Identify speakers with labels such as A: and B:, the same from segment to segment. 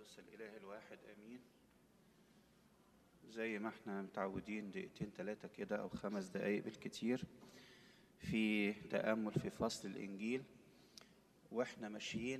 A: القدس الإله الواحد آمين زي ما احنا متعودين دقيقتين ثلاثة كده أو خمس دقايق بالكتير في تأمل في فصل الإنجيل واحنا ماشيين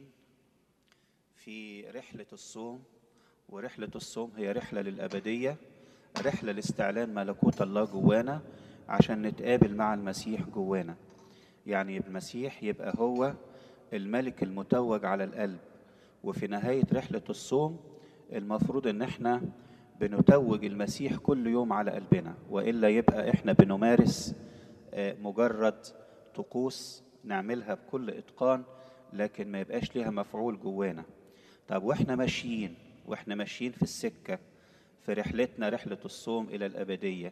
A: في رحلة الصوم ورحلة الصوم هي رحلة للأبدية رحلة لاستعلان ملكوت الله جوانا عشان نتقابل مع المسيح جوانا يعني المسيح يبقى هو الملك المتوج على القلب وفي نهاية رحلة الصوم المفروض ان احنا بنتوج المسيح كل يوم على قلبنا وإلا يبقى احنا بنمارس مجرد طقوس نعملها بكل إتقان لكن ما يبقاش ليها مفعول جوانا طب واحنا ماشيين واحنا ماشيين في السكة في رحلتنا رحلة الصوم إلى الأبدية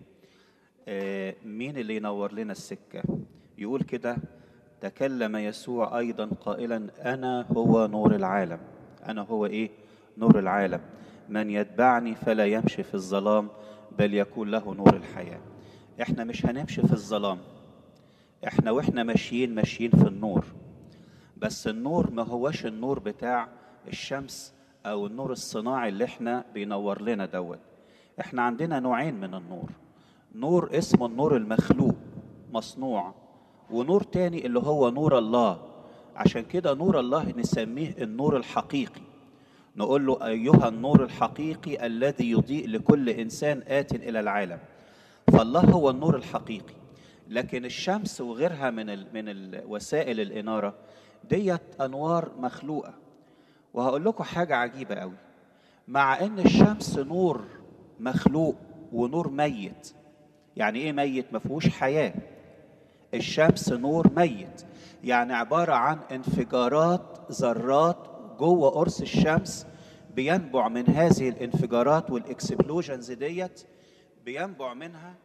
A: مين اللي ينور لنا السكة يقول كده تكلم يسوع أيضا قائلا أنا هو نور العالم أنا هو إيه نور العالم من يتبعني فلا يمشي في الظلام بل يكون له نور الحياة إحنا مش هنمشي في الظلام إحنا وإحنا ماشيين ماشيين في النور بس النور ما هوش النور بتاع الشمس أو النور الصناعي اللي إحنا بينور لنا دوت إحنا عندنا نوعين من النور نور اسمه النور المخلوق مصنوع ونور تاني اللي هو نور الله عشان كده نور الله نسميه النور الحقيقي نقول له أيها النور الحقيقي الذي يضيء لكل إنسان آت إلى العالم فالله هو النور الحقيقي لكن الشمس وغيرها من ال من الوسائل الإنارة ديت أنوار مخلوقة وهقول لكم حاجة عجيبة قوي مع إن الشمس نور مخلوق ونور ميت يعني إيه ميت ما فيهوش حياة الشمس نور ميت يعني عبارة عن انفجارات ذرات جوه قرص الشمس بينبع من هذه الانفجارات والاكسبلوجنز ديت بينبع منها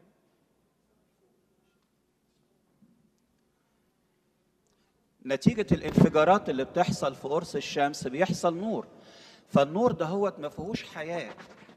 A: نتيجة الانفجارات اللي بتحصل في قرص الشمس بيحصل نور فالنور ده هو ما فيهوش حياة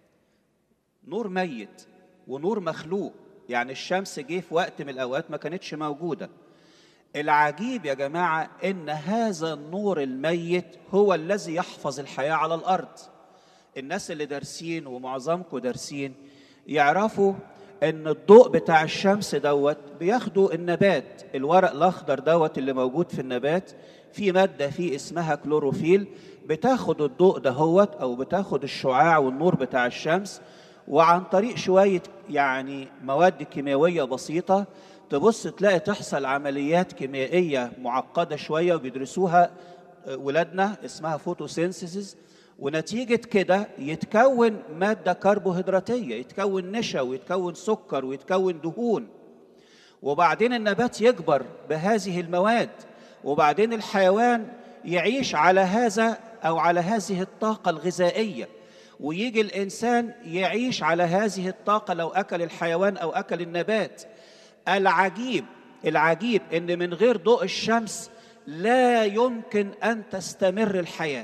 A: نور ميت ونور مخلوق يعني الشمس جه في وقت من الأوقات ما كانتش موجودة العجيب يا جماعة إن هذا النور الميت هو الذي يحفظ الحياة على الأرض الناس اللي دارسين ومعظمكم دارسين يعرفوا ان الضوء بتاع الشمس دوت بياخدوا النبات الورق الاخضر دوت اللي موجود في النبات في ماده فيه اسمها كلوروفيل بتاخد الضوء دهوت او بتاخد الشعاع والنور بتاع الشمس وعن طريق شويه يعني مواد كيميائيه بسيطه تبص تلاقي تحصل عمليات كيميائيه معقده شويه وبيدرسوها ولادنا اسمها فوتوسينثيسيس ونتيجة كده يتكون مادة كربوهيدراتية يتكون نشا ويتكون سكر ويتكون دهون وبعدين النبات يكبر بهذه المواد وبعدين الحيوان يعيش على هذا أو على هذه الطاقة الغذائية ويجي الإنسان يعيش على هذه الطاقة لو أكل الحيوان أو أكل النبات العجيب العجيب إن من غير ضوء الشمس لا يمكن أن تستمر الحياة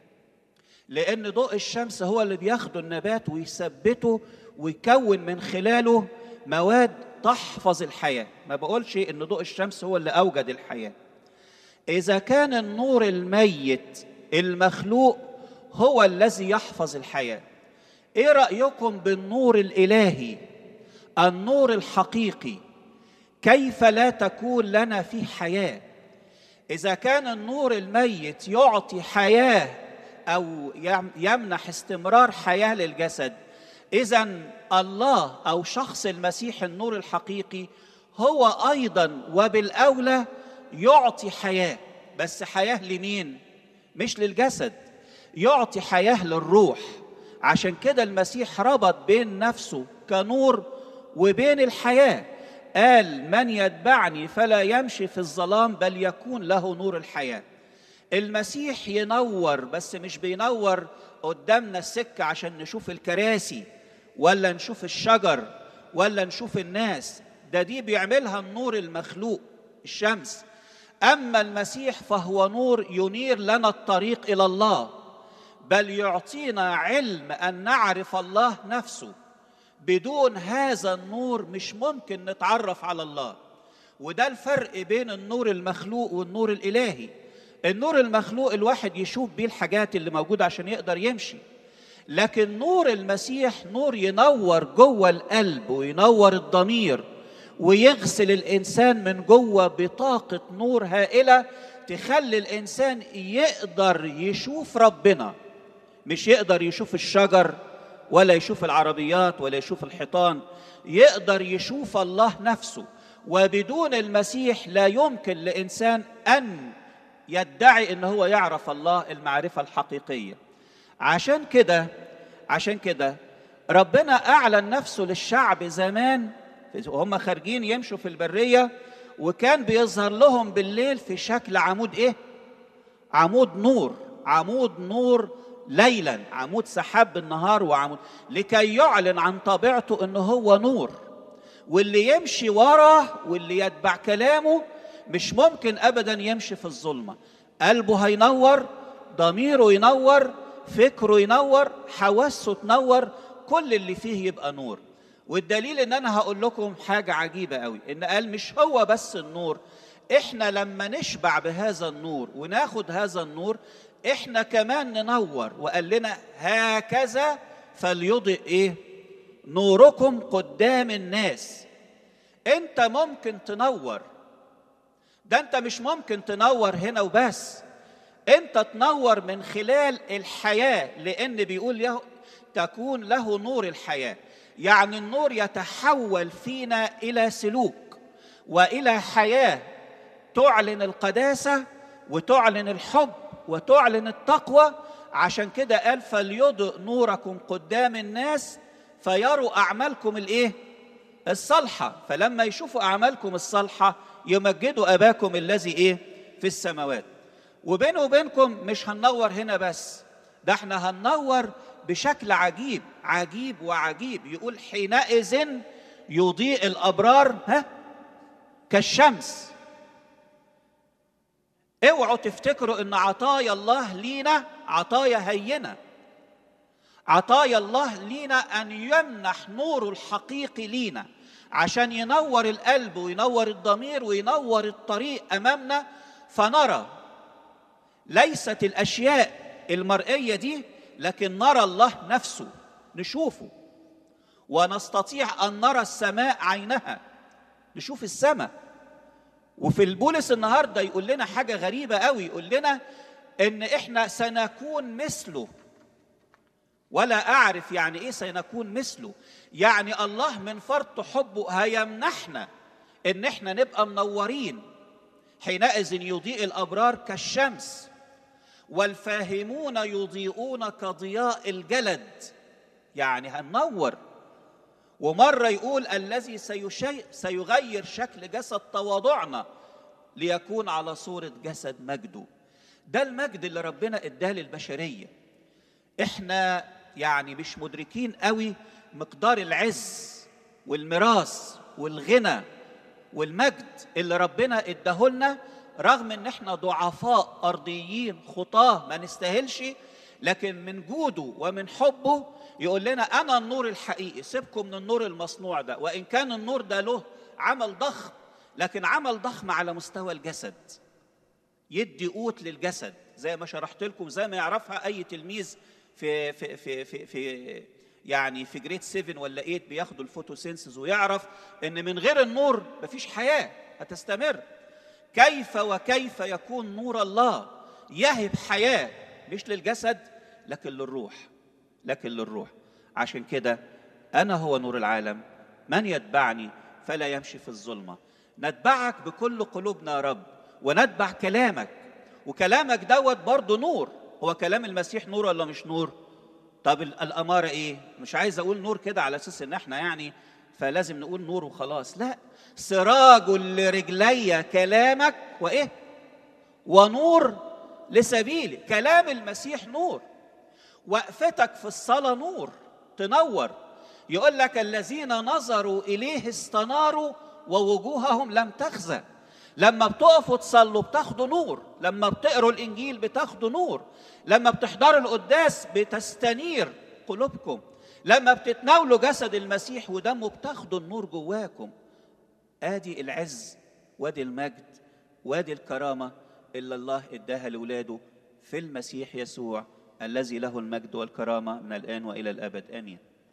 A: لأن ضوء الشمس هو اللي بياخده النبات ويثبته ويكون من خلاله مواد تحفظ الحياة ما بقولش إن ضوء الشمس هو اللي أوجد الحياة إذا كان النور الميت المخلوق هو الذي يحفظ الحياة إيه رأيكم بالنور الإلهي النور الحقيقي كيف لا تكون لنا فيه حياة إذا كان النور الميت يعطي حياة او يمنح استمرار حياه للجسد اذا الله او شخص المسيح النور الحقيقي هو ايضا وبالاولى يعطي حياه بس حياه لمين مش للجسد يعطي حياه للروح عشان كده المسيح ربط بين نفسه كنور وبين الحياه قال من يتبعني فلا يمشي في الظلام بل يكون له نور الحياه المسيح ينور بس مش بينور قدامنا السكة عشان نشوف الكراسي ولا نشوف الشجر ولا نشوف الناس ده دي بيعملها النور المخلوق الشمس أما المسيح فهو نور ينير لنا الطريق إلى الله بل يعطينا علم أن نعرف الله نفسه بدون هذا النور مش ممكن نتعرف على الله وده الفرق بين النور المخلوق والنور الإلهي النور المخلوق الواحد يشوف بيه الحاجات اللي موجودة عشان يقدر يمشي لكن نور المسيح نور ينور جوه القلب وينور الضمير ويغسل الانسان من جوه بطاقه نور هائله تخلي الانسان يقدر يشوف ربنا مش يقدر يشوف الشجر ولا يشوف العربيات ولا يشوف الحيطان يقدر يشوف الله نفسه وبدون المسيح لا يمكن لانسان ان يدعي ان هو يعرف الله المعرفه الحقيقيه عشان كده عشان كده ربنا اعلن نفسه للشعب زمان وهم خارجين يمشوا في البريه وكان بيظهر لهم بالليل في شكل عمود ايه عمود نور عمود نور ليلا عمود سحاب بالنهار وعمود لكي يعلن عن طبيعته انه هو نور واللي يمشي وراه واللي يتبع كلامه مش ممكن ابدا يمشي في الظلمه قلبه هينور ضميره ينور فكره ينور حواسه تنور كل اللي فيه يبقى نور والدليل ان انا هقول لكم حاجه عجيبه قوي ان قال مش هو بس النور احنا لما نشبع بهذا النور وناخد هذا النور احنا كمان ننور وقال لنا هكذا فليضئ ايه نوركم قدام الناس انت ممكن تنور ده انت مش ممكن تنور هنا وبس انت تنور من خلال الحياه لان بيقول له تكون له نور الحياه يعني النور يتحول فينا الى سلوك والى حياه تعلن القداسه وتعلن الحب وتعلن التقوى عشان كده قال فليضئ نوركم قدام الناس فيروا اعمالكم الايه الصالحه فلما يشوفوا اعمالكم الصالحه يمجدوا اباكم الذي ايه في السماوات وبينه وبينكم مش هننور هنا بس ده احنا هننور بشكل عجيب عجيب وعجيب يقول حينئذ يضيء الابرار ها كالشمس اوعوا تفتكروا ان عطايا الله لينا عطايا هينه عطايا الله لينا ان يمنح نوره الحقيقي لينا عشان ينور القلب وينور الضمير وينور الطريق امامنا فنرى ليست الاشياء المرئيه دي لكن نرى الله نفسه نشوفه ونستطيع ان نرى السماء عينها نشوف السماء وفي البولس النهارده يقول لنا حاجه غريبه قوي يقول لنا ان احنا سنكون مثله ولا اعرف يعني ايه سنكون مثله يعني الله من فرط حبه هيمنحنا ان احنا نبقى منورين حينئذ يضيء الابرار كالشمس والفاهمون يضيئون كضياء الجلد يعني هننور ومرة يقول الذي سيشي سيغير شكل جسد تواضعنا ليكون على صورة جسد مجده ده المجد اللي ربنا اداه للبشرية احنا يعني مش مدركين قوي مقدار العز والميراث والغنى والمجد اللي ربنا اداهولنا رغم ان احنا ضعفاء ارضيين خطاه ما نستاهلش لكن من جوده ومن حبه يقول لنا انا النور الحقيقي سيبكم من النور المصنوع ده وان كان النور ده له عمل ضخم لكن عمل ضخم على مستوى الجسد يدي قوت للجسد زي ما شرحت لكم زي ما يعرفها اي تلميذ في في في في, في يعني في جريد 7 ولا 8 بياخدوا الفوتوسينسز ويعرف ان من غير النور مفيش حياه هتستمر كيف وكيف يكون نور الله يهب حياه مش للجسد لكن للروح لكن للروح عشان كده انا هو نور العالم من يتبعني فلا يمشي في الظلمه نتبعك بكل قلوبنا يا رب ونتبع كلامك وكلامك دوت برضه نور هو كلام المسيح نور ولا مش نور طب الاماره ايه مش عايز اقول نور كده على اساس ان احنا يعني فلازم نقول نور وخلاص لا سراج لرجلي كلامك وايه ونور لسبيلي كلام المسيح نور وقفتك في الصلاه نور تنور يقول لك الذين نظروا اليه استناروا ووجوههم لم تخزى لما بتقفوا تصلوا بتاخدوا نور لما بتقروا الانجيل بتاخدوا نور لما بتحضروا القداس بتستنير قلوبكم لما بتتناولوا جسد المسيح ودمه بتاخدوا النور جواكم ادي العز وادي المجد وادي الكرامه اللي الله اداها لاولاده في المسيح يسوع الذي له المجد والكرامه من الان والى الابد امين